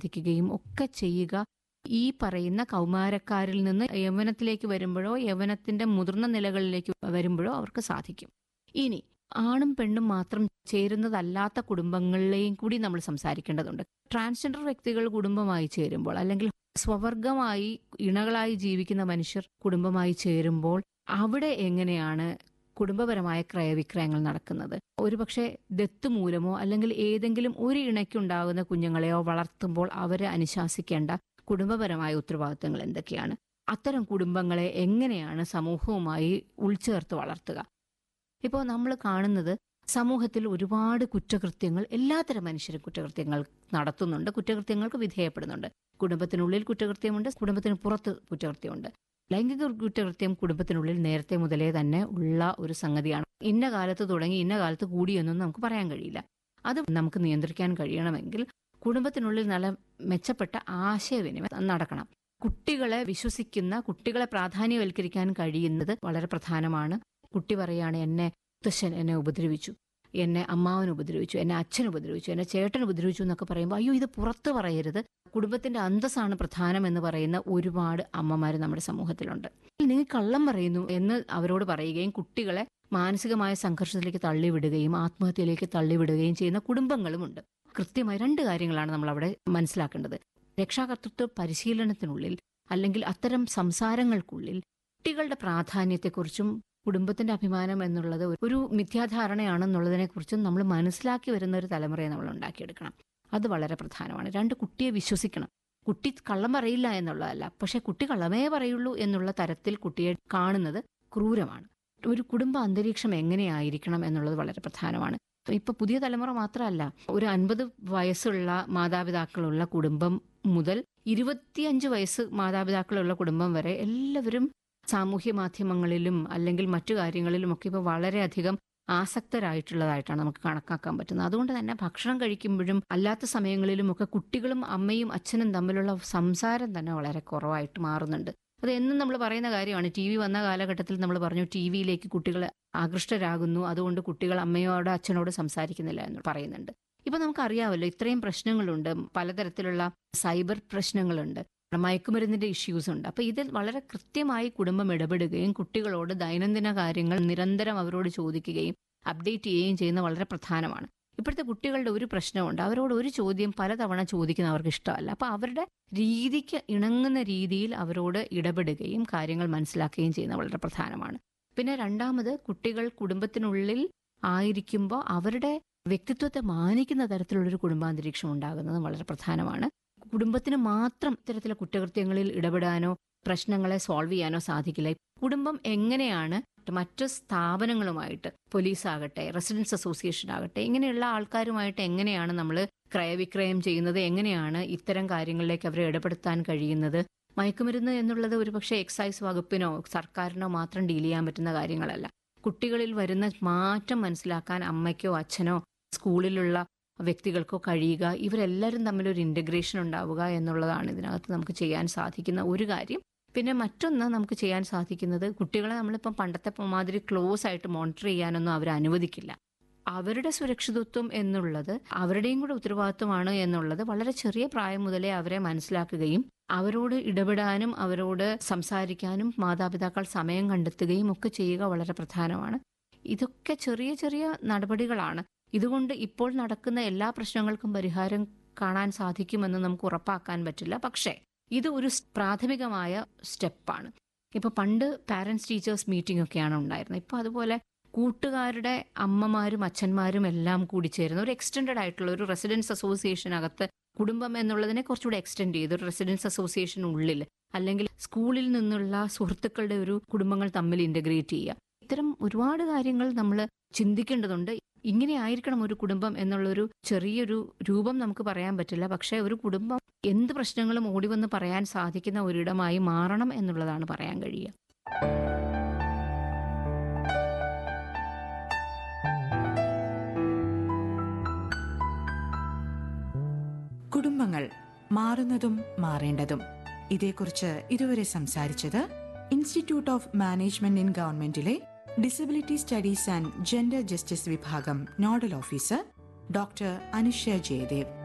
സാധിക്കുകയും ഒക്കെ ചെയ്യുക ഈ പറയുന്ന കൗമാരക്കാരിൽ നിന്ന് യൗവനത്തിലേക്ക് വരുമ്പോഴോ യൗവനത്തിന്റെ മുതിർന്ന നിലകളിലേക്ക് വരുമ്പോഴോ അവർക്ക് സാധിക്കും ഇനി ആണും പെണ്ണും മാത്രം ചേരുന്നതല്ലാത്ത കുടുംബങ്ങളിലെയും കൂടി നമ്മൾ സംസാരിക്കേണ്ടതുണ്ട് ട്രാൻസ്ജെൻഡർ വ്യക്തികൾ കുടുംബമായി ചേരുമ്പോൾ അല്ലെങ്കിൽ സ്വവർഗമായി ഇണകളായി ജീവിക്കുന്ന മനുഷ്യർ കുടുംബമായി ചേരുമ്പോൾ അവിടെ എങ്ങനെയാണ് കുടുംബപരമായ ക്രയവിക്രയങ്ങൾ നടക്കുന്നത് ഒരുപക്ഷെ ദത്ത് മൂലമോ അല്ലെങ്കിൽ ഏതെങ്കിലും ഒരു ഇണയ്ക്കുണ്ടാകുന്ന കുഞ്ഞുങ്ങളെയോ വളർത്തുമ്പോൾ അവരെ അനുശാസിക്കേണ്ട കുടുംബപരമായ ഉത്തരവാദിത്തങ്ങൾ എന്തൊക്കെയാണ് അത്തരം കുടുംബങ്ങളെ എങ്ങനെയാണ് സമൂഹവുമായി ഉൾച്ചേർത്ത് വളർത്തുക ഇപ്പോൾ നമ്മൾ കാണുന്നത് സമൂഹത്തിൽ ഒരുപാട് കുറ്റകൃത്യങ്ങൾ എല്ലാത്തരം മനുഷ്യരും കുറ്റകൃത്യങ്ങൾ നടത്തുന്നുണ്ട് കുറ്റകൃത്യങ്ങൾക്ക് വിധേയപ്പെടുന്നുണ്ട് കുടുംബത്തിനുള്ളിൽ കുറ്റകൃത്യമുണ്ട് കുടുംബത്തിന് പുറത്ത് കുറ്റകൃത്യമുണ്ട് ലൈംഗിക കുറ്റകൃത്യം കുടുംബത്തിനുള്ളിൽ നേരത്തെ മുതലേ തന്നെ ഉള്ള ഒരു സംഗതിയാണ് ഇന്ന കാലത്ത് തുടങ്ങി ഇന്ന കാലത്ത് കൂടിയെന്നും നമുക്ക് പറയാൻ കഴിയില്ല അത് നമുക്ക് നിയന്ത്രിക്കാൻ കഴിയണമെങ്കിൽ കുടുംബത്തിനുള്ളിൽ നല്ല മെച്ചപ്പെട്ട ആശയവിനിമയം നടക്കണം കുട്ടികളെ വിശ്വസിക്കുന്ന കുട്ടികളെ പ്രാധാന്യവൽക്കരിക്കാൻ കഴിയുന്നത് വളരെ പ്രധാനമാണ് കുട്ടി പറയാണ് എന്നെ മുത്തശ്ശൻ എന്നെ ഉപദ്രവിച്ചു എന്നെ അമ്മാവൻ ഉപദ്രവിച്ചു എന്നെ അച്ഛൻ ഉപദ്രവിച്ചു എന്നെ ചേട്ടൻ ഉപദ്രവിച്ചു എന്നൊക്കെ പറയുമ്പോൾ അയ്യോ ഇത് പുറത്ത് പറയരുത് കുടുംബത്തിന്റെ അന്തസ്സാണ് പ്രധാനം എന്ന് പറയുന്ന ഒരുപാട് അമ്മമാർ നമ്മുടെ സമൂഹത്തിലുണ്ട് നിങ്ങൾ കള്ളം പറയുന്നു എന്ന് അവരോട് പറയുകയും കുട്ടികളെ മാനസികമായ സംഘർഷത്തിലേക്ക് തള്ളിവിടുകയും ആത്മഹത്യയിലേക്ക് തള്ളിവിടുകയും ചെയ്യുന്ന കുടുംബങ്ങളുമുണ്ട് കൃത്യമായി രണ്ട് കാര്യങ്ങളാണ് നമ്മൾ അവിടെ മനസ്സിലാക്കേണ്ടത് രക്ഷാകർതൃത്വ പരിശീലനത്തിനുള്ളിൽ അല്ലെങ്കിൽ അത്തരം സംസാരങ്ങൾക്കുള്ളിൽ കുട്ടികളുടെ പ്രാധാന്യത്തെക്കുറിച്ചും കുടുംബത്തിന്റെ അഭിമാനം എന്നുള്ളത് ഒരു മിഥ്യാധാരണയാണെന്നുള്ളതിനെ കുറിച്ചും നമ്മൾ മനസ്സിലാക്കി വരുന്ന ഒരു തലമുറയെ നമ്മൾ ഉണ്ടാക്കിയെടുക്കണം അത് വളരെ പ്രധാനമാണ് രണ്ട് കുട്ടിയെ വിശ്വസിക്കണം കുട്ടി കള്ളം പറയില്ല എന്നുള്ളതല്ല പക്ഷെ കുട്ടി കള്ളമേ പറയുള്ളൂ എന്നുള്ള തരത്തിൽ കുട്ടിയെ കാണുന്നത് ക്രൂരമാണ് ഒരു കുടുംബ അന്തരീക്ഷം എങ്ങനെയായിരിക്കണം എന്നുള്ളത് വളരെ പ്രധാനമാണ് ഇപ്പൊ പുതിയ തലമുറ മാത്രമല്ല ഒരു അൻപത് വയസ്സുള്ള മാതാപിതാക്കളുള്ള കുടുംബം മുതൽ ഇരുപത്തിയഞ്ച് വയസ്സ് മാതാപിതാക്കളുള്ള കുടുംബം വരെ എല്ലാവരും സാമൂഹ്യ മാധ്യമങ്ങളിലും അല്ലെങ്കിൽ മറ്റു കാര്യങ്ങളിലും ഒക്കെ ഇപ്പോൾ വളരെയധികം ആസക്തരായിട്ടുള്ളതായിട്ടാണ് നമുക്ക് കണക്കാക്കാൻ പറ്റുന്നത് അതുകൊണ്ട് തന്നെ ഭക്ഷണം കഴിക്കുമ്പോഴും അല്ലാത്ത സമയങ്ങളിലും ഒക്കെ കുട്ടികളും അമ്മയും അച്ഛനും തമ്മിലുള്ള സംസാരം തന്നെ വളരെ കുറവായിട്ട് മാറുന്നുണ്ട് അത് എന്നും നമ്മൾ പറയുന്ന കാര്യമാണ് ടി വി വന്ന കാലഘട്ടത്തിൽ നമ്മൾ പറഞ്ഞു ടി വിയിലേക്ക് കുട്ടികൾ ആകൃഷ്ടരാകുന്നു അതുകൊണ്ട് കുട്ടികൾ അമ്മയോട് അച്ഛനോട് സംസാരിക്കുന്നില്ല എന്ന് പറയുന്നുണ്ട് ഇപ്പൊ നമുക്കറിയാമല്ലോ ഇത്രയും പ്രശ്നങ്ങളുണ്ട് പലതരത്തിലുള്ള സൈബർ പ്രശ്നങ്ങളുണ്ട് മയക്കുമരുന്നിന്റെ ഇഷ്യൂസ് ഉണ്ട് അപ്പൊ ഇതിൽ വളരെ കൃത്യമായി കുടുംബം ഇടപെടുകയും കുട്ടികളോട് ദൈനംദിന കാര്യങ്ങൾ നിരന്തരം അവരോട് ചോദിക്കുകയും അപ്ഡേറ്റ് ചെയ്യുകയും ചെയ്യുന്ന വളരെ പ്രധാനമാണ് ഇപ്പോഴത്തെ കുട്ടികളുടെ ഒരു പ്രശ്നമുണ്ട് അവരോട് ഒരു ചോദ്യം പലതവണ ചോദിക്കുന്ന അവർക്ക് ഇഷ്ടമല്ല അപ്പൊ അവരുടെ രീതിക്ക് ഇണങ്ങുന്ന രീതിയിൽ അവരോട് ഇടപെടുകയും കാര്യങ്ങൾ മനസ്സിലാക്കുകയും ചെയ്യുന്നത് വളരെ പ്രധാനമാണ് പിന്നെ രണ്ടാമത് കുട്ടികൾ കുടുംബത്തിനുള്ളിൽ ആയിരിക്കുമ്പോൾ അവരുടെ വ്യക്തിത്വത്തെ മാനിക്കുന്ന തരത്തിലുള്ളൊരു കുടുംബാന്തരീക്ഷം ഉണ്ടാകുന്നത് വളരെ പ്രധാനമാണ് കുടുംബത്തിന് മാത്രം ഇത്തരത്തിലെ കുറ്റകൃത്യങ്ങളിൽ ഇടപെടാനോ പ്രശ്നങ്ങളെ സോൾവ് ചെയ്യാനോ സാധിക്കില്ല കുടുംബം എങ്ങനെയാണ് മറ്റ് സ്ഥാപനങ്ങളുമായിട്ട് പോലീസ് ആകട്ടെ റെസിഡൻസ് അസോസിയേഷൻ ആകട്ടെ ഇങ്ങനെയുള്ള ആൾക്കാരുമായിട്ട് എങ്ങനെയാണ് നമ്മൾ ക്രയവിക്രയം ചെയ്യുന്നത് എങ്ങനെയാണ് ഇത്തരം കാര്യങ്ങളിലേക്ക് അവരെ ഇടപെടുത്താൻ കഴിയുന്നത് മയക്കുമരുന്ന് എന്നുള്ളത് ഒരുപക്ഷെ എക്സൈസ് വകുപ്പിനോ സർക്കാരിനോ മാത്രം ഡീൽ ചെയ്യാൻ പറ്റുന്ന കാര്യങ്ങളല്ല കുട്ടികളിൽ വരുന്ന മാറ്റം മനസ്സിലാക്കാൻ അമ്മയ്ക്കോ അച്ഛനോ സ്കൂളിലുള്ള വ്യക്തികൾക്കോ കഴിയുക ഇവരെല്ലാവരും തമ്മിൽ ഒരു ഇന്റഗ്രേഷൻ ഉണ്ടാവുക എന്നുള്ളതാണ് ഇതിനകത്ത് നമുക്ക് ചെയ്യാൻ സാധിക്കുന്ന ഒരു കാര്യം പിന്നെ മറ്റൊന്ന് നമുക്ക് ചെയ്യാൻ സാധിക്കുന്നത് കുട്ടികളെ നമ്മളിപ്പം പണ്ടത്തെ മാതിരി ക്ലോസ് ആയിട്ട് മോണിറ്റർ ചെയ്യാനൊന്നും അവർ അനുവദിക്കില്ല അവരുടെ സുരക്ഷിതത്വം എന്നുള്ളത് അവരുടെയും കൂടെ ഉത്തരവാദിത്വമാണ് എന്നുള്ളത് വളരെ ചെറിയ പ്രായം മുതലേ അവരെ മനസ്സിലാക്കുകയും അവരോട് ഇടപെടാനും അവരോട് സംസാരിക്കാനും മാതാപിതാക്കൾ സമയം കണ്ടെത്തുകയും ഒക്കെ ചെയ്യുക വളരെ പ്രധാനമാണ് ഇതൊക്കെ ചെറിയ ചെറിയ നടപടികളാണ് ഇതുകൊണ്ട് ഇപ്പോൾ നടക്കുന്ന എല്ലാ പ്രശ്നങ്ങൾക്കും പരിഹാരം കാണാൻ സാധിക്കുമെന്ന് നമുക്ക് ഉറപ്പാക്കാൻ പറ്റില്ല പക്ഷേ ഇത് ഒരു പ്രാഥമികമായ സ്റ്റെപ്പാണ് ഇപ്പൊ പണ്ട് പാരന്റ്സ് ടീച്ചേഴ്സ് മീറ്റിംഗ് ഒക്കെയാണ് ഉണ്ടായിരുന്നത് ഇപ്പൊ അതുപോലെ കൂട്ടുകാരുടെ അമ്മമാരും അച്ഛന്മാരും എല്ലാം കൂടി ചേരുന്ന ഒരു എക്സ്റ്റെൻഡഡ് ആയിട്ടുള്ള ഒരു റെസിഡൻസ് അസോസിയേഷനകത്ത് കുടുംബം എന്നുള്ളതിനെ കുറച്ചുകൂടെ എക്സ്റ്റെൻഡ് ചെയ്ത് ഒരു റെസിഡൻസ് അസോസിയേഷൻ ഉള്ളിൽ അല്ലെങ്കിൽ സ്കൂളിൽ നിന്നുള്ള സുഹൃത്തുക്കളുടെ ഒരു കുടുംബങ്ങൾ തമ്മിൽ ഇന്റഗ്രേറ്റ് ചെയ്യുക ഇത്തരം ഒരുപാട് കാര്യങ്ങൾ നമ്മൾ ചിന്തിക്കേണ്ടതുണ്ട് ഇങ്ങനെ ആയിരിക്കണം ഒരു കുടുംബം എന്നുള്ളൊരു ചെറിയൊരു രൂപം നമുക്ക് പറയാൻ പറ്റില്ല പക്ഷെ ഒരു കുടുംബം എന്ത് പ്രശ്നങ്ങളും ഓടിവന്ന് പറയാൻ സാധിക്കുന്ന ഒരിടമായി മാറണം എന്നുള്ളതാണ് പറയാൻ കഴിയുക കുടുംബങ്ങൾ മാറുന്നതും മാറേണ്ടതും ഇതേക്കുറിച്ച് ഇതുവരെ സംസാരിച്ചത് ഇൻസ്റ്റിറ്റ്യൂട്ട് ഓഫ് മാനേജ്മെന്റ് ഇൻ ഗവൺമെന്റിലെ disability studies and gender justice വിഭാഗം nodal officer doctor Anushya Jayadev